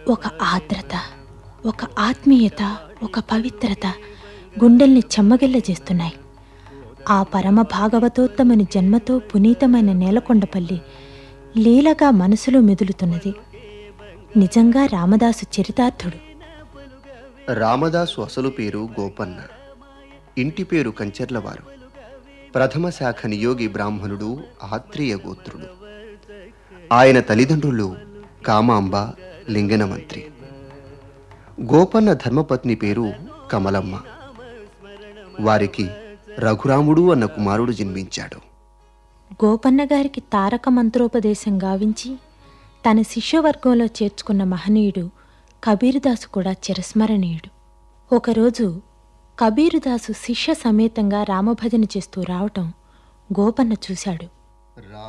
ఒక ఆర్ద్రత ఒక ఆత్మీయత ఒక పవిత్రత గుండెల్ని చెమ్మగిల్లజేస్తున్నాయి ఆ పరమ భాగవతోత్తముని జన్మతో పునీతమైన నేలకొండపల్లి లీలగా మనసులో మెదులుతున్నది నిజంగా రామదాసు చరితార్థుడు రామదాసు అసలు పేరు గోపన్న ఇంటి పేరు కంచెర్లవారు ప్రథమ శాఖ నియోగి బ్రాహ్మణుడు ఆత్రేయ గోత్రుడు ఆయన తల్లిదండ్రులు కామాంబ లింగన మంత్రి గోపన్న ధర్మపత్ని పేరు కమలమ్మ వారికి రఘురాముడు అన్న కుమారుడు జన్మించాడు గోపన్న గారికి తారక మంత్రోపదేశం గావించి తన శిష్యవర్గంలో చేర్చుకున్న మహనీయుడు కబీరుదాసు కూడా చిరస్మరణీయుడు ఒకరోజు కబీరుదాసు శిష్య సమేతంగా రామభజన చేస్తూ రావటం గోపన్న చూశాడు